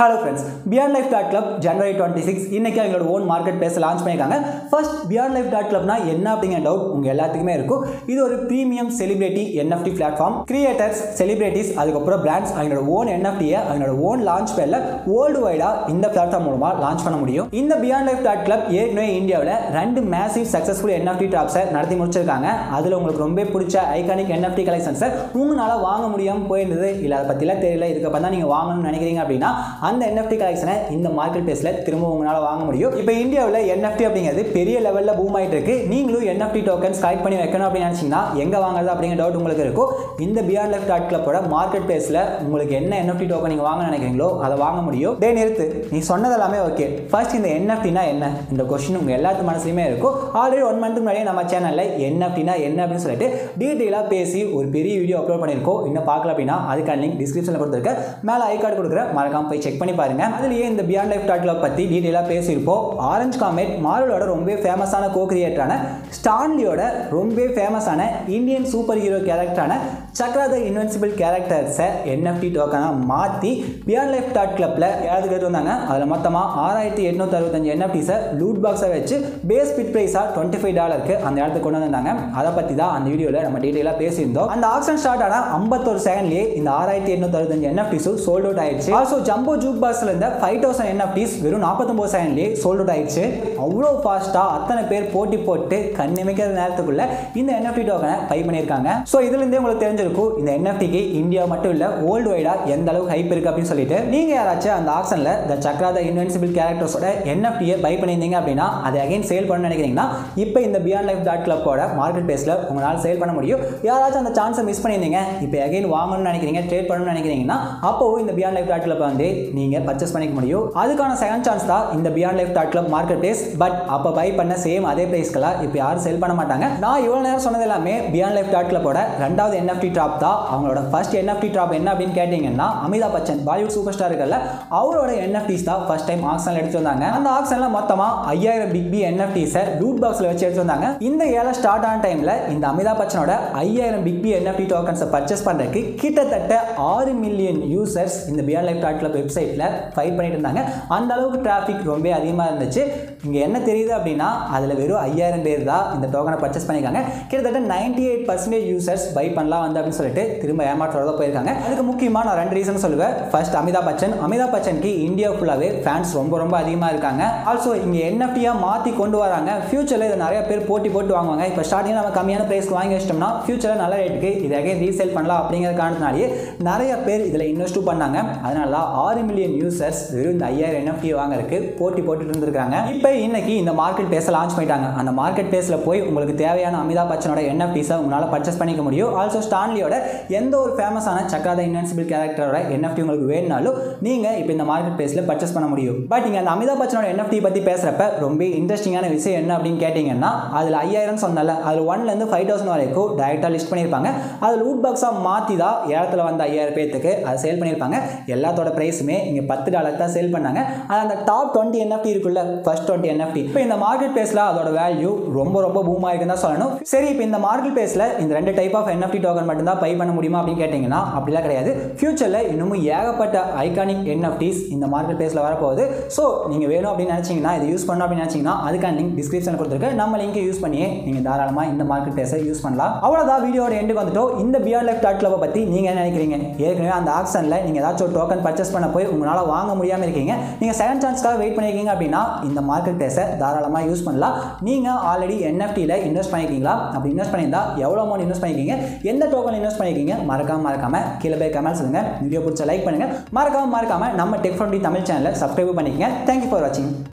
hello friends beyond life dot club January twenty six இன்னைக்கு அவங்களோட own marketplace launch பண்ணியிருக்காங்க first beyond life dot கிளப்னா என்ன அப்படிங்கிற டவுட் உங்கள் எல்லாத்துக்குமே இருக்கும் இது ஒரு premium celebrity NFT platform creators celebrities அதுக்கப்புறம் பிராண்ட்ஸ் அவங்களோட ஓன் என்எஃப்டியை அவங்களோட ஓன் லான்ச் பேரில் வேர்ல்டு வைடாக இந்த பிளாட்ஃபார்ம் மூலமாக லான்ச் பண்ண முடியும் இந்த பியாண்ட் லைஃப் டாட் கிளப் ஏற்கனவே இந்தியாவில் ரெண்டு மேசிவ் சக்ஸஸ்ஃபுல் என்எஃப்டி ட்ராப்ஸை நடத்தி முடிச்சிருக்காங்க அதில் உங்களுக்கு ரொம்ப பிடிச்ச ஐகானிக் என்எஃப்டி கலெக்ஷன்ஸை உங்களால் வாங்க முடியாமல் போயிருந்தது இல்லை அதை பற்றிலாம் தெரியல இதுக்கப்புறம் தான் நீங்கள் வாங்கணும்னு நினைக்கிறீங்க அப்படின்னா அந்த என்எஃப்டி கலெக்ஷனை இந்த மார்க்கெட் பிளேஸில் திரும்ப உங்களால் வாங்க முடியும் இப்போ இந்தியாவில் என்எஃப்டி அப்படிங்கிறது பெரிய லெவலில் பூம் ஆகிட்டு இருக்கு நீங்களும் என்எஃப்டி டோக்கன்ஸ் கலெக்ட் பண்ணி வைக்கணும் அப்படின்னு நினச்சிங்கன்னா எங்கே வாங்குறது அப்படிங்கிற டவுட் உங்களுக்கு இருக்கும் இந்த பியாண்ட் லைஃப் டாட் கிளப்போட மார்க்கெட் பிளேஸில் உங்களுக்கு என்ன என்எஃப்டி டோக்கன் நீங்கள் வாங்க நினைக்கிறீங்களோ அதை வாங்க முடியும் டே நிறுத்து நீ சொன்னது எல்லாமே ஓகே ஃபர்ஸ்ட் இந்த என்எஃப்டினா என்ன இந்த கொஸ்டின் உங்கள் எல்லாத்து மனசுலையுமே இருக்கும் ஆல்ரெடி ஒன் மந்த்துக்கு முன்னாடியே நம்ம சேனலில் என்எஃப்டினா என்ன அப்படின்னு சொல்லிட்டு டீட்டெயிலாக பேசி ஒரு பெரிய வீடியோ அப்லோட் பண்ணியிருக்கோம் இன்னும் பார்க்கல அப்படின்னா அதுக்கான லிங்க் டிஸ்கிரிப்ஷனில் கொடுத்துருக்கேன் மேலே ஐ கார்டு கொடுக்குறேன் மறக்காம போய் செக் பண்ணி பாருங்க அதுலேயே இந்த பியாண்ட் லைஃப் டாட் கிளப் பற்றி டீட்டெயிலாக பேசியிருப்போம் ஆரஞ்ச் காமெட் மார்வலோட ரொம்ப ஃபேமஸான கோ கிரியேட்டரான ஸ்டான்லியோட ரொம்ப ஃபேமஸான இந்தியன் சூப்பர் ஹீரோ கேரக்டரான சக்ரா த இன்வென்சிபிள் கேரக்டர்ஸை என்எஃப்டி டோக்கனாக மாற்றி பியாண்ட் லைஃப் டாட் கிளப்பில் ஏழு கேட்டு வந்தாங்க அதில் மொத்தமாக ஆறாயிரத்தி எட்நூற்றி அறுபத்தஞ்சு என்எஃப்டிஸை லூட் பாக்ஸை வச்சு பேஸ் பிட் ப்ரைஸாக டுவெண்ட்டி ஃபைவ் டாலருக்கு அந்த இடத்துக்கு கொண்டு வந்தாங்க அதை பற்றி தான் அந்த வீடியோவில் நம்ம டீட்டெயிலாக பேசியிருந்தோம் அந்த ஆக்ஷன் ஸ்டார்ட் ஆனால் ஐம்பத்தொரு செகண்ட்லேயே இந்த ஆறாயிரத்தி எட்நூற்றி அறுபத்தஞ்சு என்எஃப்டிஸும் சோல்ட் அவுட் ஆயிடுச்சு ஆல்சோ ஜம்போ ஜூக் பாக்ஸில் இருந்த ஃபைவ் தௌசண்ட் என்எஃப்டிஸ் வெறும் நாற்பத்தொம்பது செகண்ட்லேயே சோல்ட் அவுட் ஆயிடுச்சு அவ்வளோ ஃபாஸ்ட்டாக அத்தனை பேர் போட்டி போட்டு கண்ணிமைக்கிற நேரத்துக்குள்ள இந்த என்எஃப்டி டோக்கனை பை பண்ணியிருக்காங்க ஸோ இதுலேருந்தே உங்களுக்கு தெரிஞ்சிருக்கும் இந்த என்எஃப்டிக்கு இந்தியா மட்டும் இல்லை வேர்ல்டு வைடாக எந்த அளவுக்கு ஹைப் இருக்குது அப்படின்னு சொல்லிட்டு நீங்கள் யாராச்சும் அந்த ஆக்ஷனில் த சக்ரா த இன்வென்சிபிள் கேரக்டர்ஸோட என்எஃப்டியை பை பண்ணியிருந்தீங்க அப்படின்னா அதை அகைன் சேல் பண்ண நினைக்கிறீங்கன்னா இப்போ இந்த பியாண்ட் லைஃப் டாட் கிளப்போட மார்க்கெட் பிளேஸில் உங்களால் சேல் பண்ண முடியும் யாராச்சும் அந்த சான்ஸை மிஸ் பண்ணியிருந்தீங்க இப்போ அகைன் வாங்கணும்னு நினைக்கிறீங்க ட்ரேட் பண்ணணும்னு நினைக்கிறீங்கன்னா அப்போவும் இந்த பியாண்ட் லைஃப் டாட் கிளப் வந்து நீங்கள் பர்ச்சேஸ் பண்ணிக்க முடியும் அதுக்கான செகண்ட் சான்ஸ் தான் இந்த beyond life dot club marketplace but அப்போ பை பண்ண சேம் அதே பிரைஸ்க்கெல்லாம் இப்போ யாரும் செல் பண்ண மாட்டாங்க நான் இவ்வளோ நேரம் சொன்னது எல்லாமே பியாண்ட் லைஃப் டாட் கிளப்போட ரெண்டாவது என்எஃப்டி ட்ராப் தான் அவங்களோட ஃபர்ஸ்ட் என்எஃப்டி ட்ராப் என்ன அப்படின்னு கேட்டிங்கன்னா Amitabh Bachchan Bollywood superstar இருக்கல அவரோட என்எஃப்டிஸ் தான் ஃபர்ஸ்ட் டைம் ஆக்ஷனில் எடுத்து வந்தாங்க அந்த ஆக்ஷனில் மொத்தமாக ஐயாயிரம் பிக் பி என்எஃப்டிஸை லூட் பாக்ஸில் வச்சு எடுத்து வந்தாங்க இந்த ஏழை ஸ்டார்ட் ஆன டைமில் இந்த அமிதாப் பச்சனோட ஐயாயிரம் பிக் பி என்எஃப்டி டோக்கன்ஸை பர்ச்சேஸ் பண்ணுறதுக்கு கிட்டத்தட்ட ஆறு மில்லியன் யூசர்ஸ் இந்த பியாண்ட் லைஃப் டாட் கிளப் வெப்சைட்டில் ஃபைட் பண்ணிட்டு இருந்தாங்க அந்த அளவுக்கு டிராஃபிக் ரொம்ப அதிகமாக இருந்துச்சு இங்கே என்ன தெரியுது அப்படின்னா அதில் வெறும் ஐயாயிரம் பேர் தான் இந்த டோக்கனை பர்ச்சேஸ் பண்ணியிருக்காங்க கிட்டத்தட்ட ninety eight percentage users buy பண்ணலாம் வந்து அப்படின்னு சொல்லிட்டு திரும்ப ஏமாற்றோட போயிருக்காங்க அதுக்கு முக்கியமாக நான் ரெண்டு ரீசன் சொல்லுவேன் ஃபர்ஸ்ட் அமிதாப் பச்சன் அமிதாப் பச்சனுக்கு இந்தியா ஃபுல்லாகவே ஃபேன்ஸ் ரொம்ப ரொம்ப அதிகமாக இருக்காங்க ஆல்சோ இங்கே என்எஃப்டியாக மாற்றி கொண்டு வராங்க ஃபியூச்சரில் இதை நிறைய பேர் போட்டி போட்டு வாங்குவாங்க இப்போ ஸ்டார்டிங் நம்ம கம்மியான ப்ரைஸ்க்கு வாங்கி வச்சிட்டோம்னா ஃபியூச்சரில் நல்ல ரேட்டுக்கு இதை அகைன் ரீசேல் பண்ணலாம் அப்படிங்கிற காரணத்தினாலேயே நிறைய பேர் இதில் இன்வெஸ்ட்டும் பண்ணாங்க அதனால தான் ஆறு மில்லியன் யூசர்ஸ் வெறும் இந்த ஐயாயிரம் என்எஃப்டி வாங்குறதுக்கு போட்டி போட்டுட்டு இருந்திருக்காங்க இப்போ இன்னைக்கு இந்த மார்க்கெட் பேஸை லான்ச் பண்ணிட்டாங்க அந்த மார்க்கெட் பேஸில் போய் உங்களுக்கு தேவையான அமிதாப் பச்சனோட என்எஃப்டிஸை உங்களால் பர்ச்சேஸ் பண்ணிக்க முடியும் ஆல்சோ ஸ்டான்லியோட எந்த ஒரு ஃபேமஸான சக்ராத இன்வென்சிபிள் கேரக்டரோட என்எஃப்டி உங்களுக்கு வேணுனாலும் நீங்கள் இப்போ இந்த மார்க்கெட் பிளேஸில் பர்ச்சேஸ் பண்ண முடியும் பட் நீங்கள் அந்த அமிதாப் பச்சனோட என்எஃப்டி பற்றி பேசுகிறப்ப ரொம்ப இன்ட்ரெஸ்டிங்கான விஷயம் என்ன அப்படின்னு கேட்டிங்கன்னா அதில் ஐயாயிரம் சொன்னல அதில் ஒன்லேருந்து ஃபைவ் தௌசண்ட் வரைக்கும் டேரெக்டாக லிஸ்ட் பண்ணியிருப்பாங்க அது லூட் பாக்ஸாக மாற்றி தான் ஏலத்தில் வந்த ஐயாயிரம் பேர்த்துக்கு அதை சேல் பண்ணியிருப்பாங்க எல்லாத்தோட ப்ரைஸுமே இங்கே பத்து டாலர் தான் சேல் பண்ணாங்க அது அந்த டாப் டுவெண்ட்டி என்எஃப்டி இருக்குல்ல ஃபர்ஸ்ட் டுவெண்ட்டி என்எஃப்டி இப்போ இந்த மார்க்கெட் பிளேஸில் அதோட வேல்யூ ரொம்ப ரொம்ப பூம் ஆயிருக்குன்னு தான் சொல்லணும் சரி இப்போ இந்த மார்க்கெட் பிளேஸில் இந்த ரெண்டு டைப் ஆஃப் என்எஃப்டி டோக்கன் மட்டும்தான் பை பண்ண முடியுமா அப்படின்னு கேட்டிங்கன்னா அப்படிலாம் கிடையாது ஃபியூச்சரில் இன்னமும் ஏகப்பட்ட ஐகானிக் என்எஃப்டிஸ் இந்த மார்க்கெட் பிளேஸில் வரப்போகுது ஸோ நீங்கள் வேணும் அப்படின்னு நினச்சிங்கன்னா இதை யூஸ் பண்ணணும் அப்படின்னு நினச்சிங்கன்னா அதுக்கான லிங்க் டிஸ்கிரிப்ஷனில் கொடுத்துருக்கேன் நம்ம லிங்கை யூஸ் பண்ணியே நீங்கள் தாராளமாக இந்த மார்க்கெட் பிளேஸை யூஸ் பண்ணலாம் அவ்வளோதான் வீடியோட எண்டுக்கு வந்துட்டோம் இந்த பியாண்ட் லைஃப் டாட் கிளப்பை பற்றி நீங்கள் என்ன நினைக்கிறீங்க ஏற்கனவே அந்த ஆக்ஷனில் நீங்கள் ஏதாச்சும் ஒரு டோக்கன் பர்ச்சேஸ் பண்ண போய் உங்களால் வாங்க முடியாமல் இருக்கீங்க நீங்கள் செகண்ட் சான்ஸ்க்காக வெயிட் பண்ணியிருக்கீங்க அப்படின்னா இந்த மார்க்கெட் பிளேஸை தாராளமாக யூஸ் பண்ணலாம் நீங்கள் ஆல்ரெடி என்எஃப்டியில் இன்வெஸ்ட் பண்ணியிருக்கீங்களா அப்படி இன்வெஸ்ட் பண்ணியிருந்தா எவ்வளோ அமௌண்ட் இன்வெஸ்ட் பண்ணியிருக்கீங்க எந்த டோக்கன் இன்வெஸ்ட் பண்ணியிருக்கீங்க மறக்காம மறக்காம கீழே போய் கமெண்ட் சொல்லுங்கள் வீடியோ பிடிச்ச லைக் பண்ணுங்கள் மறக்காம மறக்காம நம்ம டெக் ஃப்ரெண்டி தமிழ் சேனலை சப்ஸ்கிரைப் பண்ணிக்கங்க தேங்க்யூ ஃபார் வாட்சிங்